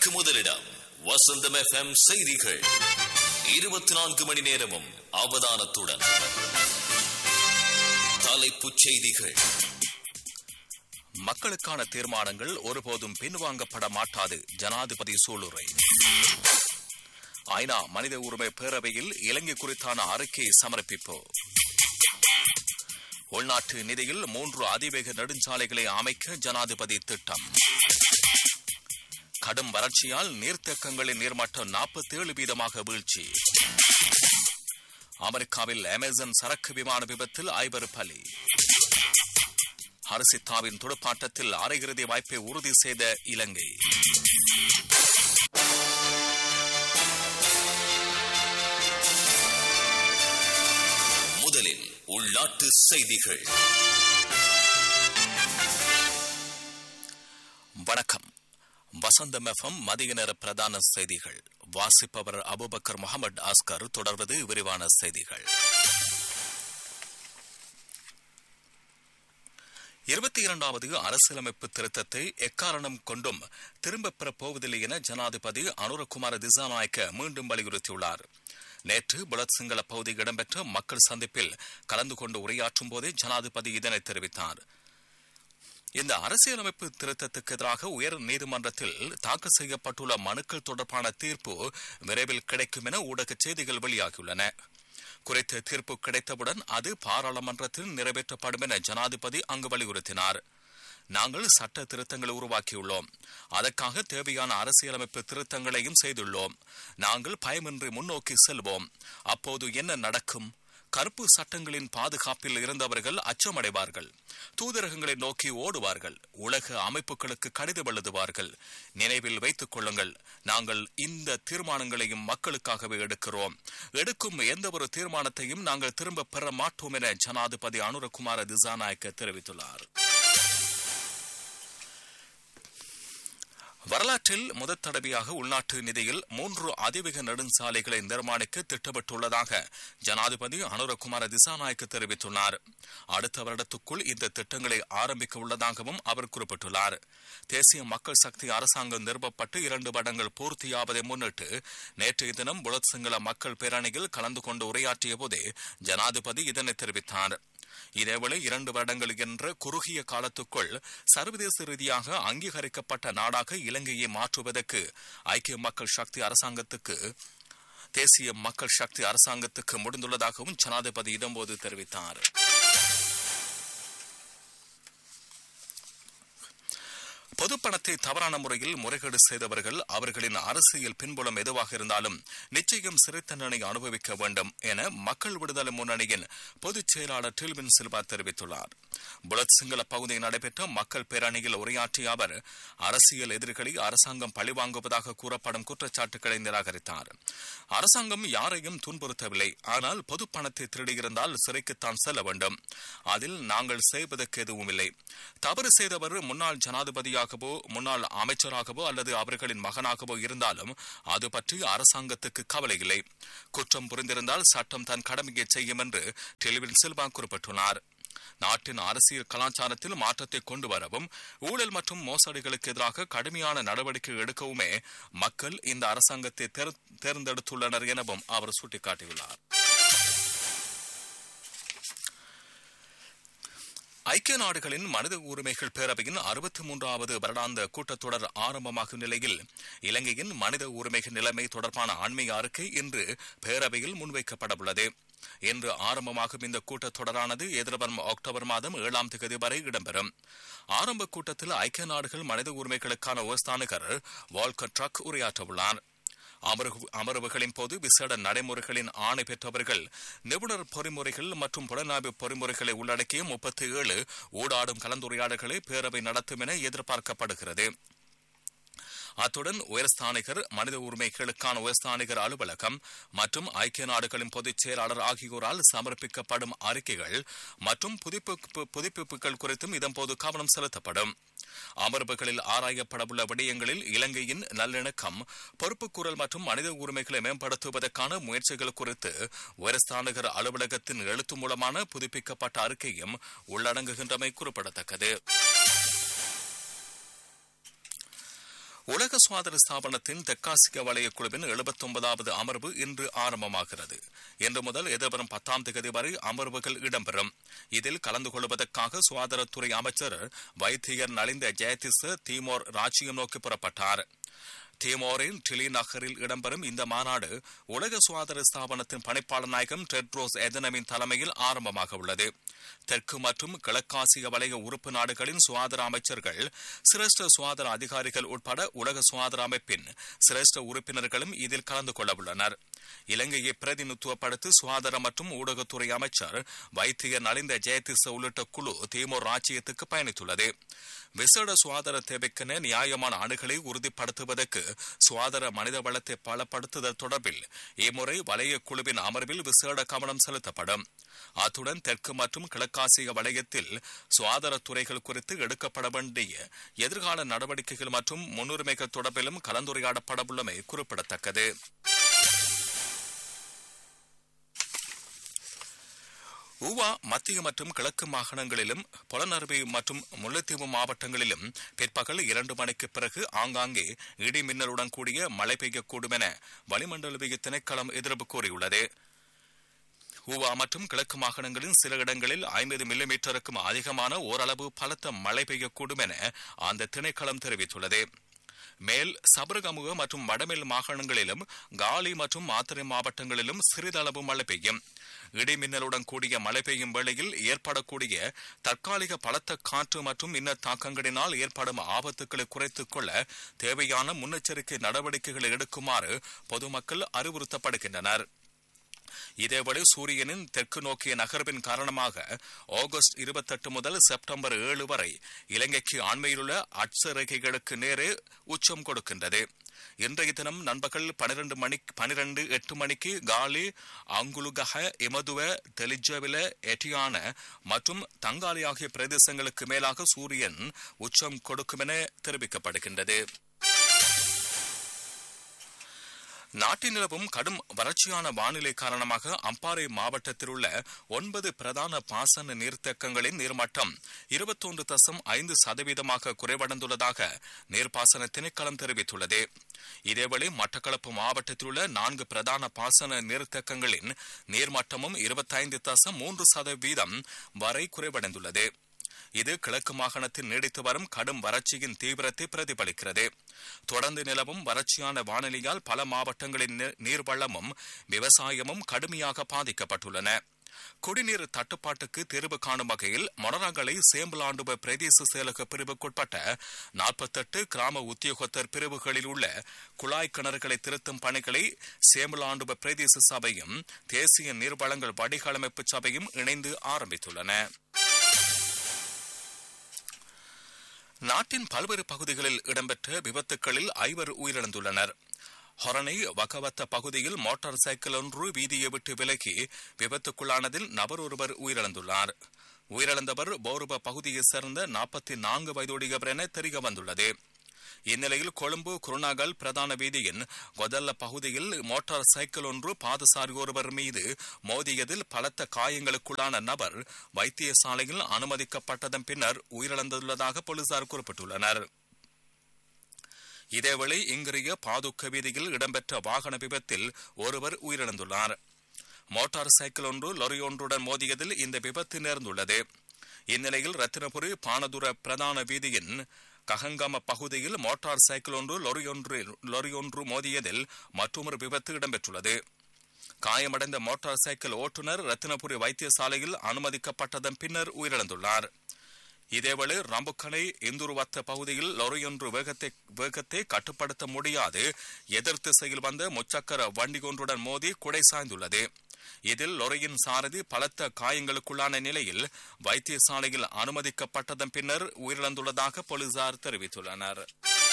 மணிக்கு முதலிடம் வசந்தம் எஃப்எம் செய்திகள் இருபத்தி நான்கு மணி நேரமும் அவதானத்துடன் தலைப்புச் செய்திகள் மக்களுக்கான தீர்மானங்கள் ஒருபோதும் பின்வாங்கப்பட மாட்டாது ஜனாதிபதி சூளுரை ஐநா மனித உரிமை பேரவையில் இலங்கை குறித்தான அறிக்கையை சமர்ப்பிப்பு உள்நாட்டு நிதியில் மூன்று அதிவேக நெடுஞ்சாலைகளை அமைக்க ஜனாதிபதி திட்டம் கடும் வறட்சியால் நீர்த்தேக்கங்களின் நீர்மட்டம் நாற்பத்தி ஏழு வீதமாக வீழ்ச்சி அமெரிக்காவில் அமேசான் சரக்கு விமான விபத்தில் ஐவர் பலி ஹர்சித்தாவின் துடுப்பாட்டத்தில் அரையிறுதி வாய்ப்பை உறுதி செய்த இலங்கை முதலில் உள்நாட்டு செய்திகள் வணக்கம் வசந்தம் எஃப்எம் மதிய நேர பிரதான செய்திகள் வாசிப்பவர் அபுபக்கர் முகமது ஆஸ்கர் தொடர்வது விரிவான செய்திகள் இருபத்தி இரண்டாவது அரசியலமைப்பு திருத்தத்தை எக்காரணம் கொண்டும் திரும்பப் பெறப் போவதில்லை என ஜனாதிபதி அனுரகுமார திசாநாயக்க மீண்டும் வலியுறுத்தியுள்ளார் நேற்று புலத் சிங்கள பகுதியில் இடம்பெற்ற மக்கள் சந்திப்பில் கலந்து கொண்டு உரையாற்றும் போதே ஜனாதிபதி இதனை தெரிவித்தார் இந்த அரசியலமைப்பு திருத்தத்துக்கு எதிராக உயர் நீதிமன்றத்தில் தாக்கல் செய்யப்பட்டுள்ள மனுக்கள் தொடர்பான தீர்ப்பு விரைவில் கிடைக்கும் என ஊடக செய்திகள் வெளியாகியுள்ளன குறித்த தீர்ப்பு கிடைத்தவுடன் அது பாராளுமன்றத்தில் நிறைவேற்றப்படும் என ஜனாதிபதி அங்கு வலியுறுத்தினார் நாங்கள் சட்ட திருத்தங்களை உருவாக்கியுள்ளோம் அதற்காக தேவையான அரசியலமைப்பு திருத்தங்களையும் செய்துள்ளோம் நாங்கள் பயமின்றி முன்னோக்கி செல்வோம் அப்போது என்ன நடக்கும் கருப்பு சட்டங்களின் பாதுகாப்பில் இருந்தவர்கள் அச்சமடைவார்கள் தூதரகங்களை நோக்கி ஓடுவார்கள் உலக அமைப்புகளுக்கு கடிதம் எழுதுவார்கள் நினைவில் வைத்துக் கொள்ளுங்கள் நாங்கள் இந்த தீர்மானங்களையும் மக்களுக்காகவே எடுக்கிறோம் எடுக்கும் எந்த ஒரு தீர்மானத்தையும் நாங்கள் திரும்ப பெற மாட்டோம் என ஜனாதிபதி அனுரகுமார திசாநாயக்க தெரிவித்துள்ளார் வரலாற்றில் முதற் தடவையாக உள்நாட்டு நிதியில் மூன்று அதிவேக நெடுஞ்சாலைகளை நிர்மாணிக்க திட்டமிட்டுள்ளதாக ஜனாதிபதி அனுரகுமார திசாநாயக்க தெரிவித்துள்ளார் அடுத்த வருடத்துக்குள் இந்த திட்டங்களை ஆரம்பிக்க உள்ளதாகவும் அவர் குறிப்பிட்டுள்ளார் தேசிய மக்கள் சக்தி அரசாங்கம் நிறுவப்பட்டு இரண்டு வருடங்கள் பூர்த்தியாவதை முன்னிட்டு நேற்றைய தினம் புலத் சிங்கள மக்கள் பேரணியில் கலந்து கொண்டு உரையாற்றிய போதே ஜனாதிபதி இதனை தெரிவித்தார் இதேவேளை இரண்டு வருடங்கள் என்ற குறுகிய காலத்துக்குள் சர்வதேச ரீதியாக அங்கீகரிக்கப்பட்ட நாடாக இலங்கையை மாற்றுவதற்கு ஐக்கிய மக்கள் சக்தி அரசாங்கத்துக்கு தேசிய மக்கள் சக்தி அரசாங்கத்துக்கு முடிந்துள்ளதாகவும் ஜனாதிபதி இதன்போது தெரிவித்தார் பொதுப்பணத்தை தவறான முறையில் முறைகேடு செய்தவர்கள் அவர்களின் அரசியல் பின்புலம் எதுவாக இருந்தாலும் நிச்சயம் சிறை தண்டனை அனுபவிக்க வேண்டும் என மக்கள் விடுதலை முன்னணியின் பொதுச் செயலாளர் டில்வின் சில்வா தெரிவித்துள்ளார் புலத் சிங்கள பகுதியில் நடைபெற்ற மக்கள் பேரணியில் உரையாற்றிய அவர் அரசியல் எதிரிகளை அரசாங்கம் பழிவாங்குவதாக கூறப்படும் குற்றச்சாட்டுகளை நிராகரித்தார் அரசாங்கம் யாரையும் துன்புறுத்தவில்லை ஆனால் பொது பணத்தை திருடியிருந்தால் சிறைக்குத்தான் செல்ல வேண்டும் அதில் நாங்கள் செய்வதற்கு எதுவும் இல்லை தவறு செய்தவர் முன்னாள் ஜனாதிபதியாகவோ முன்னாள் அமைச்சராகவோ அல்லது அவர்களின் மகனாகவோ இருந்தாலும் அது பற்றி அரசாங்கத்துக்கு கவலை இல்லை குற்றம் புரிந்திருந்தால் சட்டம் தன் கடமையை செய்யும் என்று டெலிவின் சில்வா குறிப்பிட்டுள்ளார் நாட்டின் அரசியல் கலாச்சாரத்தில் மாற்றத்தை கொண்டு வரவும் ஊழல் மற்றும் மோசடிகளுக்கு எதிராக கடுமையான நடவடிக்கை எடுக்கவுமே மக்கள் இந்த அரசாங்கத்தை தேர்ந்தெடுத்துள்ளனர் எனவும் அவர் சுட்டிக்காட்டியுள்ளார் ஐக்கிய நாடுகளின் மனித உரிமைகள் பேரவையின் அறுபத்தி மூன்றாவது வருடாந்த கூட்டத்தொடர் ஆரம்பமாகும் நிலையில் இலங்கையின் மனித உரிமைகள் நிலைமை தொடர்பான ஆன்மீக அறிக்கை இன்று பேரவையில் முன்வைக்கப்படவுள்ளது இன்று ஆரம்பமாகும் இந்த கூட்டத்தொடரானது எதிர்வரும் அக்டோபர் மாதம் ஏழாம் தேதி வரை இடம்பெறும் ஆரம்ப கூட்டத்தில் ஐக்கிய நாடுகள் மனித உரிமைகளுக்கான உஸ்தானிகர் வால்கர் ட்ரக் உரையாற்றவுள்ளார் அமர்வுகளின் போது விசேட நடைமுறைகளின் ஆணை பெற்றவர்கள் நிபுணர் பொறிமுறைகள் மற்றும் புலனாய்வு பொறிமுறைகளை உள்ளடக்கிய முப்பத்தி ஏழு ஊடாடும் கலந்துரையாடல்களை பேரவை நடத்தும் என எதிர்பார்க்கப்படுகிறது அத்துடன் உயர்ஸ்தானிகர் மனித உரிமைகளுக்கான உயர்ஸ்தானிகர் அலுவலகம் மற்றும் ஐக்கிய நாடுகளின் பொதுச் செயலாளர் ஆகியோரால் சமர்ப்பிக்கப்படும் அறிக்கைகள் மற்றும் புதுப்பிப்புகள் குறித்தும் இதன்போது கவனம் செலுத்தப்படும் அமர்வுகளில் ஆராயப்படவுள்ள விடயங்களில் இலங்கையின் நல்லிணக்கம் பொறுப்புக்கூறல் மற்றும் மனித உரிமைகளை மேம்படுத்துவதற்கான முயற்சிகள் குறித்து உயர்ஸ்தானிகர் அலுவலகத்தின் எழுத்து மூலமான புதுப்பிக்கப்பட்ட அறிக்கையும் உள்ளடங்குகின்றமை குறிப்பிடத்தக்கது உலக சுகாதார ஸ்தாபனத்தின் தெற்காசிய வலய குழுவின் எழுபத்தி ஒன்பதாவது அமர்வு இன்று ஆரம்பமாகிறது இன்று முதல் எதிர்வரும் பத்தாம் தேதி வரை அமர்வுகள் இடம்பெறும் இதில் கலந்து கொள்வதற்காக சுகாதாரத்துறை அமைச்சர் வைத்தியர் நலிந்த ஜெயதிஸ் தீமோர் ராஜ்யம் நோக்கி புறப்பட்டார் தீமோரின் டிலி நகரில் இடம்பெறும் இந்த மாநாடு உலக சுகாதார ஸ்தாபனத்தின் பணிப்பாளர் நாயகம் டெட்ரோஸ் எதனமின் தலைமையில் ஆரம்பமாக உள்ளது தெற்கு மற்றும் கிழக்காசிய வலய உறுப்பு நாடுகளின் சுகாதார அமைச்சர்கள் சிரேஷ்ட சுகாதார அதிகாரிகள் உட்பட உலக சுகாதார அமைப்பின் சிரேஷ்ட உறுப்பினர்களும் இதில் கலந்து கொள்ள உள்ளனர் இலங்கையை பிரதிநிதித்துவப்படுத்தி சுகாதார மற்றும் ஊடகத்துறை அமைச்சர் வைத்தியர் நலிந்த ஜெயதிச உள்ளிட்ட குழு தீமோர் ராஜ்யத்துக்கு பயணித்துள்ளது விசேட சுகாதார தேவைக்கென நியாயமான அணுகளை உறுதிப்படுத்துவதற்கு சுகாதார மனித வளத்தை பலப்படுத்துதல் தொடர்பில் இம்முறை வலய குழுவின் அமர்வில் விசேட கவனம் செலுத்தப்படும் அத்துடன் தெற்கு மற்றும் கிழக்காசிய வலயத்தில் சுகாதார துறைகள் குறித்து எடுக்கப்பட வேண்டிய எதிர்கால நடவடிக்கைகள் மற்றும் முன்னுரிமைகள் தொடர்பிலும் கலந்துரையாடப்படவுள்ளமை குறிப்பிடத்தக்கது ஊவா மத்திய மற்றும் கிழக்கு மாகாணங்களிலும் புலனறுவை மற்றும் முல்லைத்தீவு மாவட்டங்களிலும் பிற்பகல் இரண்டு மணிக்கு பிறகு ஆங்காங்கே இடி மின்னலுடன் கூடிய மழை பெய்யக்கூடும் என வளிமண்டலவிய திணைக்களம் எதிர்ப்பு கூறியுள்ளது ஊவா மற்றும் கிழக்கு மாகாணங்களின் சில இடங்களில் ஐம்பது மில்லிமீட்டருக்கும் அதிகமான ஓரளவு பலத்த மழை பெய்யக்கூடும் என அந்த திணைக்களம் தெரிவித்துள்ளது மேல் சபரகமுக மற்றும் வடமேல் மாகாணங்களிலும் காலி மற்றும் மாத்திரை மாவட்டங்களிலும் சிறிதளவு மழை பெய்யும் இடிமின்னலுடன் கூடிய மழை பெய்யும் வேளையில் ஏற்படக்கூடிய தற்காலிக பலத்த காற்று மற்றும் இன்ன தாக்கங்களினால் ஏற்படும் ஆபத்துக்களை குறைத்துக் கொள்ள தேவையான முன்னெச்சரிக்கை நடவடிக்கைகளை எடுக்குமாறு பொதுமக்கள் அறிவுறுத்தப்படுகின்றனர் இதேவேளை சூரியனின் தெற்கு நோக்கிய நகர்வின் காரணமாக ஆகஸ்ட் இருபத்தெட்டு முதல் செப்டம்பர் ஏழு வரை இலங்கைக்கு அண்மையிலுள்ள அட்சரேகைகளுக்கு நேரே உச்சம் கொடுக்கின்றது இன்றைய தினம் நண்பகல் பனிரெண்டு மணி பனிரெண்டு எட்டு மணிக்கு காலி அங்குலுகஹ இமதுவ தெலிஜவில எட்டியான மற்றும் தங்காலி ஆகிய பிரதேசங்களுக்கு மேலாக சூரியன் உச்சம் கொடுக்கும் என தெரிவிக்கப்படுகின்றது நாட்டில் நிலவும் கடும் வறட்சியான வானிலை காரணமாக அம்பாறை மாவட்டத்தில் உள்ள ஒன்பது பிரதான பாசன நீர்த்தேக்கங்களின் நீர்மட்டம் இருபத்தொன்று தசம் ஐந்து சதவீதமாக குறைவடைந்துள்ளதாக நீர்ப்பாசன திணைக்களம் தெரிவித்துள்ளது இதேவேளை மட்டக்களப்பு மாவட்டத்தில் உள்ள நான்கு பிரதான பாசன நீர்த்தேக்கங்களின் நீர்மட்டமும் இருபத்தைந்து தசம் மூன்று சதவீதம் வரை குறைவடைந்துள்ளது இது கிழக்கு மாகாணத்தில் நீடித்து வரும் கடும் வறட்சியின் தீவிரத்தை பிரதிபலிக்கிறது தொடர்ந்து நிலவும் வறட்சியான வானிலையால் பல மாவட்டங்களின் நீர்வளமும் விவசாயமும் கடுமையாக பாதிக்கப்பட்டுள்ளன குடிநீர் தட்டுப்பாட்டுக்கு தீர்வு காணும் வகையில் மொனராங்கலை சேம்பலாண்டுவ பிரதேச செயலக பிரிவுக்குட்பட்ட நாற்பத்தெட்டு கிராம உத்தியோகத்தர் பிரிவுகளில் உள்ள குழாய் கிணறுகளை திருத்தும் பணிகளை சேம்பலாண்டுவ பிரதேச சபையும் தேசிய நீர்வளங்கள் வடிகளமைப்பு சபையும் இணைந்து ஆரம்பித்துள்ளன நாட்டின் பல்வேறு பகுதிகளில் இடம்பெற்ற விபத்துகளில் ஐவர் உயிரிழந்துள்ளனர் ஹொரணை வகவத்த பகுதியில் மோட்டார் சைக்கிள் ஒன்று வீதியை விட்டு விலகி விபத்துக்குள்ளானதில் நபர் ஒருவர் உயிரிழந்துள்ளார் உயிரிழந்தவர் போருப பகுதியைச் சேர்ந்த நாற்பத்தி நான்கு வயதுடையவர் என தெரிய வந்துள்ளது இந்நிலையில் கொழும்பு குருணாகல் பிரதான வீதியின் கொதல்ல பகுதியில் மோட்டார் சைக்கிள் ஒன்று பாதசாரி ஒருவர் மீது மோதியதில் பலத்த காயங்களுக்குள்ளான நபர் வைத்தியசாலையில் அனுமதிக்கப்பட்டதன் பின்னர் உயிரிழந்துள்ளதாக போலீசார் குறிப்பிட்டுள்ளனர் இதேவேளை இங்கிரிய பாதுக்க வீதியில் இடம்பெற்ற வாகன விபத்தில் ஒருவர் உயிரிழந்துள்ளார் மோட்டார் சைக்கிள் ஒன்று லொரி ஒன்றுடன் மோதியதில் இந்த விபத்து நேர்ந்துள்ளது இந்நிலையில் ரத்தினபுரி பானதுர பிரதான வீதியின் கஹங்காம பகுதியில் மோட்டார் சைக்கிள் ஒன்று லொரி ஒன்று லொரி ஒன்று மோதியதில் மற்றொரு விபத்து இடம்பெற்றுள்ளது காயமடைந்த மோட்டார் சைக்கிள் ஓட்டுநர் ரத்தினபுரி வைத்தியசாலையில் அனுமதிக்கப்பட்டதன் பின்னர் உயிரிழந்துள்ளார் இதேவேளை ரம்புக்கனை இந்துருவத்த பகுதியில் லொரியொன்று வேகத்தை வேகத்தை கட்டுப்படுத்த முடியாது எதிர் திசையில் வந்த முச்சக்கர வண்டி ஒன்றுடன் மோதி குடை சாய்ந்துள்ளது இதில் லொரியின் சாரதி பலத்த காயங்களுக்குள்ளான நிலையில் வைத்தியசாலையில் அனுமதிக்கப்பட்டதன் பின்னர் உயிரிழந்துள்ளதாக போலீசார் தெரிவித்துள்ளனர்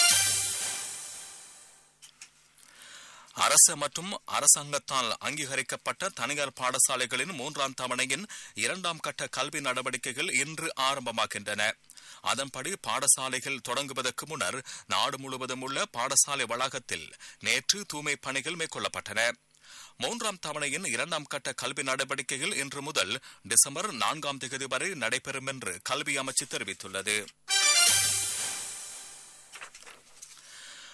அரசு மற்றும் அரசாங்கத்தால் அங்கீகரிக்கப்பட்ட தனியார் பாடசாலைகளின் மூன்றாம் தவணையின் இரண்டாம் கட்ட கல்வி நடவடிக்கைகள் இன்று ஆரம்பமாகின்றன அதன்படி பாடசாலைகள் தொடங்குவதற்கு முன்னர் நாடு முழுவதும் உள்ள பாடசாலை வளாகத்தில் நேற்று தூய்மை பணிகள் மேற்கொள்ளப்பட்டன மூன்றாம் தவணையின் இரண்டாம் கட்ட கல்வி நடவடிக்கைகள் இன்று முதல் டிசம்பர் நான்காம் தேதி வரை நடைபெறும் என்று கல்வி அமைச்சு தெரிவித்துள்ளது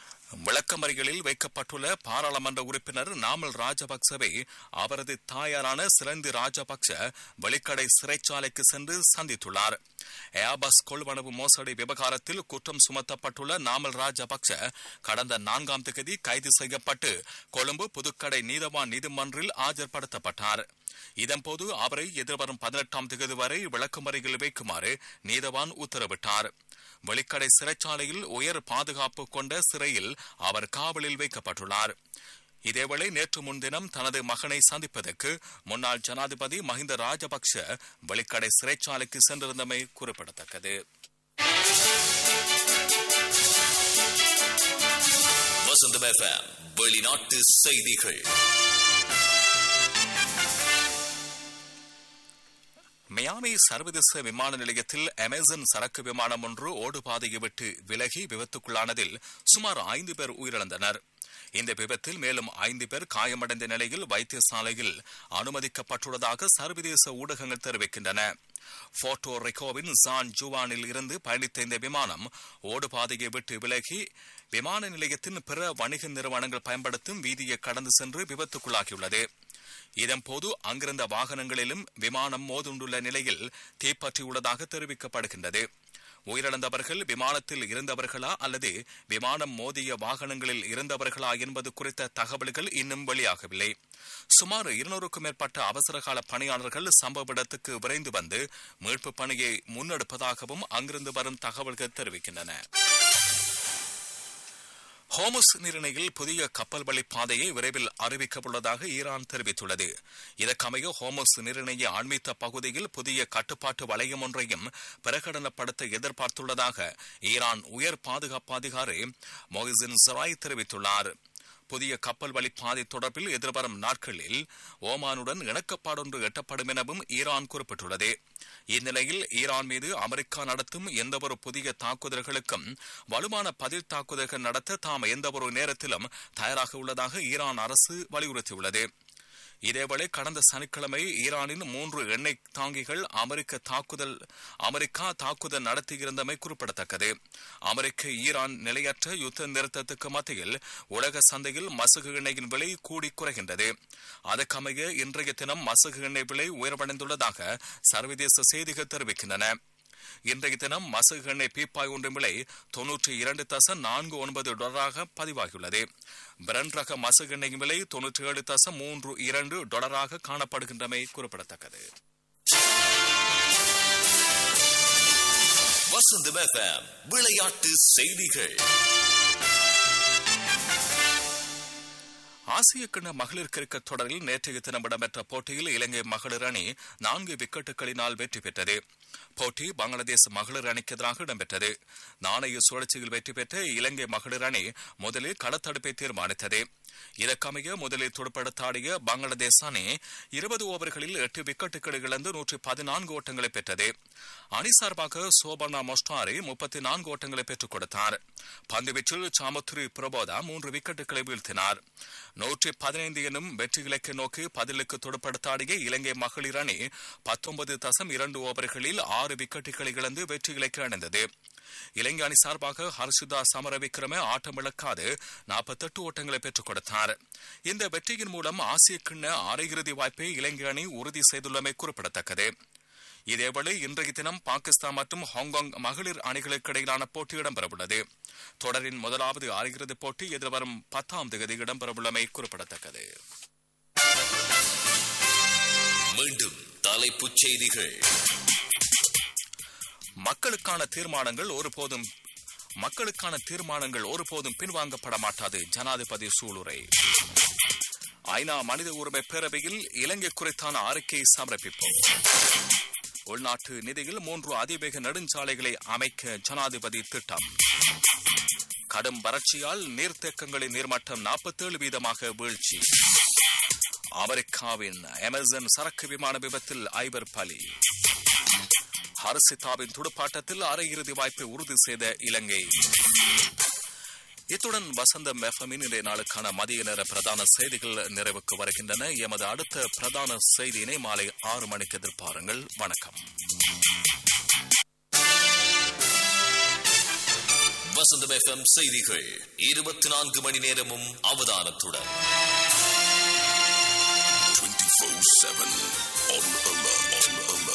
விளக்கமறிகளில் வைக்கப்பட்டுள்ள பாராளுமன்ற உறுப்பினர் நாமல் ராஜபக்சவை அவரது தாயாரான சிறந்தி ராஜபக்ச வெளிக்கடை சிறைச்சாலைக்கு சென்று சந்தித்துள்ளார் ஏபஸ் கொள்வனவு மோசடி விவகாரத்தில் குற்றம் சுமத்தப்பட்டுள்ள நாமல் ராஜபக்ச கடந்த நான்காம் தேதி கைது செய்யப்பட்டு கொழும்பு புதுக்கடை நீதவான் நீதிமன்றில் ஆஜர்படுத்தப்பட்டார் இதன்போது அவரை எதிர்வரும் பதினெட்டாம் தேதி வரை விளக்குமறையில் வைக்குமாறு நீதவான் உத்தரவிட்டார் வெளிக்கடை சிறைச்சாலையில் உயர் பாதுகாப்பு கொண்ட சிறையில் அவர் காவலில் வைக்கப்பட்டுள்ளார் இதேவேளை நேற்று முன்தினம் தனது மகனை சந்திப்பதற்கு முன்னாள் ஜனாதிபதி மஹிந்த ராஜபக்ஷ வெளிக்கடை சிறைச்சாலைக்கு சென்றிருந்தமை குறிப்பிடத்தக்கது வசந்தம் எஃப்எம் வெளிநாட்டு செய்திகள் மியாமி சர்வதேச விமான நிலையத்தில் அமேசான் சரக்கு விமானம் ஒன்று ஓடுபாதையை விட்டு விலகி விபத்துக்குள்ளானதில் சுமார் ஐந்து பேர் உயிரிழந்தனர் இந்த விபத்தில் மேலும் ஐந்து பேர் காயமடைந்த நிலையில் வைத்தியசாலையில் அனுமதிக்கப்பட்டுள்ளதாக சர்வதேச ஊடகங்கள் தெரிவிக்கின்றன போர்ட்டோ ரிகோவின் சான் ஜுவானில் இருந்து பயணித்த இந்த விமானம் ஓடுபாதையை விட்டு விலகி விமான நிலையத்தின் பிற வணிக நிறுவனங்கள் பயன்படுத்தும் வீதியை கடந்து சென்று விபத்துக்குள்ளாகியுள்ளது இதன்போது அங்கிருந்த வாகனங்களிலும் விமானம் மோதுண்டுள்ள நிலையில் தீப்பற்றியுள்ளதாக தெரிவிக்கப்படுகின்றது உயிரிழந்தவர்கள் விமானத்தில் இருந்தவர்களா அல்லது விமானம் மோதிய வாகனங்களில் இருந்தவர்களா என்பது குறித்த தகவல்கள் இன்னும் வெளியாகவில்லை சுமார் இருநூறுக்கும் மேற்பட்ட அவசரகால பணியாளர்கள் சம்பவ இடத்துக்கு விரைந்து வந்து மீட்பு பணியை முன்னெடுப்பதாகவும் அங்கிருந்து வரும் தகவல்கள் தெரிவிக்கின்றன ஹோமஸ் நீரிணையில் புதிய கப்பல் வழி பாதையை விரைவில் அறிவிக்கப்பட்டுள்ளதாக ஈரான் தெரிவித்துள்ளது இதற்கமைய ஹோமஸ் நீரிணையை ஆண்மித்த பகுதியில் புதிய கட்டுப்பாட்டு வளையம் ஒன்றையும் பிரகடனப்படுத்த எதிர்பார்த்துள்ளதாக ஈரான் உயர் பாதுகாப்பு அதிகாரி மொஹிசின் சராய் தெரிவித்துள்ளார் புதிய கப்பல் வழி பாதை தொடர்பில் எதிர்வரும் நாட்களில் ஓமானுடன் இணக்கப்பாடொன்று எட்டப்படும் எனவும் ஈரான் குறிப்பிட்டுள்ளது இந்நிலையில் ஈரான் மீது அமெரிக்கா நடத்தும் எந்தவொரு புதிய தாக்குதல்களுக்கும் வலுவான பதில் தாக்குதல்கள் நடத்த தாம் எந்தவொரு நேரத்திலும் தயாராக உள்ளதாக ஈரான் அரசு வலியுறுத்தியுள்ளது இதேவேளை கடந்த சனிக்கிழமை ஈரானின் மூன்று எண்ணெய் தாங்கிகள் அமெரிக்க தாக்குதல் அமெரிக்கா தாக்குதல் நடத்தியிருந்தமை குறிப்பிடத்தக்கது அமெரிக்க ஈரான் நிலையற்ற யுத்த நிறுத்தத்துக்கு மத்தியில் உலக சந்தையில் மசகு எண்ணெயின் விலை கூடி குறைகின்றது அதற்கமைய இன்றைய தினம் மசகு எண்ணெய் விலை உயர்வடைந்துள்ளதாக சர்வதேச செய்திகள் தெரிவிக்கின்றன இன்றைய தினம் மசகு எண்ணெய் பீப்பாய் ஒன்றின் விலை தொன்னூற்றி இரண்டு தசம் நான்கு ஒன்பது டாலராக பதிவாகியுள்ளது பிரண்ட் ரக மசகு எண்ணெயின் விலை தொன்னூற்றி ஏழு தசம் மூன்று இரண்டு டாலராக காணப்படுகின்றமை குறிப்பிடத்தக்கது வசந்தம் எஃப்எம் விளையாட்டு செய்திகள் ஆசிய கிண்ண மகளிர் கிரிக்கெட் தொடரில் நேற்றைய தினம் இடம்பெற்ற போட்டியில் இலங்கை மகளிர் அணி நான்கு விக்கெட்டுகளினால் வெற்றி பெற்றது போட்டி பங்களாதேஷ் மகளிர் அணிக்கு எதிராக இடம்பெற்றது நாணய சுழற்சியில் வெற்றி பெற்ற இலங்கை மகளிர் அணி முதலில் களத்தடுப்பை தீர்மானித்தது இதற்கமைய முதலில் துடுப்படுத்தாடிய பங்களாதேஷ் அணி இருபது ஓவர்களில் எட்டு விக்கெட்டுகளை இழந்து நூற்றி பதினான்கு ஓட்டங்களை பெற்றது அணி சார்பாக சோபனா மொஸ்டாரி முப்பத்தி நான்கு ஓட்டங்களை பெற்றுக் கொடுத்தார் பந்துவீச்சில் சாமுத்ரி பிரபோதா மூன்று விக்கெட்டுகளை வீழ்த்தினார் நூற்றி பதினைந்து எனும் வெற்றி இலக்கை நோக்கி பதிலுக்கு துடுப்படுத்தாடிய இலங்கை மகளிர் அணி பத்தொன்பது தசம் இரண்டு ஓவர்களில் ஆறு விக்கெட்டுகளை இழந்து வெற்றி இலக்கை அடைந்தது இலங்கை அணி சார்பாக ஹர்ஷிதா சமரவிக்ரம ஆட்டமிழக்காது நாற்பத்தெட்டு ஓட்டங்களை பெற்றுக் கொடுத்தார் இந்த வெற்றியின் மூலம் ஆசிய கிண்ண அரையிறுதி வாய்ப்பை இலங்கை அணி உறுதி செய்துள்ளமை குறிப்பிடத்தக்கது இதேவேளை இன்றைய தினம் பாகிஸ்தான் மற்றும் ஹாங்காங் மகளிர் அணிகளுக்கு இடையிலான போட்டி இடம்பெறவுள்ளது தொடரின் முதலாவது அரையிறுதிப் போட்டி எதிர்வரும் பத்தாம் தேதி இடம்பெறவுள்ளமை குறிப்பிடத்தக்கது மீண்டும் தலைப்புச் செய்திகள் மக்களுக்கான தீர்மானங்கள் ஒருபோதும் மக்களுக்கான தீர்மானங்கள் ஒருபோதும் பின்வாங்கப்பட மாட்டாது ஜனாதிபதி சூளுரை ஐநா மனித உரிமை பேரவையில் இலங்கை குறித்தான அறிக்கையை சமர்ப்பிப்போம் உள்நாட்டு நிதியில் மூன்று அதிவேக நெடுஞ்சாலைகளை அமைக்க ஜனாதிபதி திட்டம் கடும் வறட்சியால் நீர்த்தேக்கங்களின் நீர்மட்டம் நாற்பத்தேழு வீதமாக வீழ்ச்சி அமெரிக்காவின் அமேசான் சரக்கு விமான விபத்தில் ஐவர் பலி ஹர்சிதாவின் துடுப்பாட்டத்தில் அரையிறுதி வாய்ப்பை உறுதி செய்த இலங்கை இத்துடன் வசந்தம் எஃப்எம்மின் இன்றைய நாளுக்கான மதிய நேர பிரதான செய்திகள் நிறைவுக்கு வருகின்றன எமது அடுத்த பிரதான செய்தியினை மாலை ஆறு மணிக்கு எதிர்பாருங்கள் வணக்கம் வசந்தம் எஃப்எம் செய்திகள் இருபத்தி நான்கு மணி நேரமும் அவதானத்துடன் 24-7 on alert. On alert.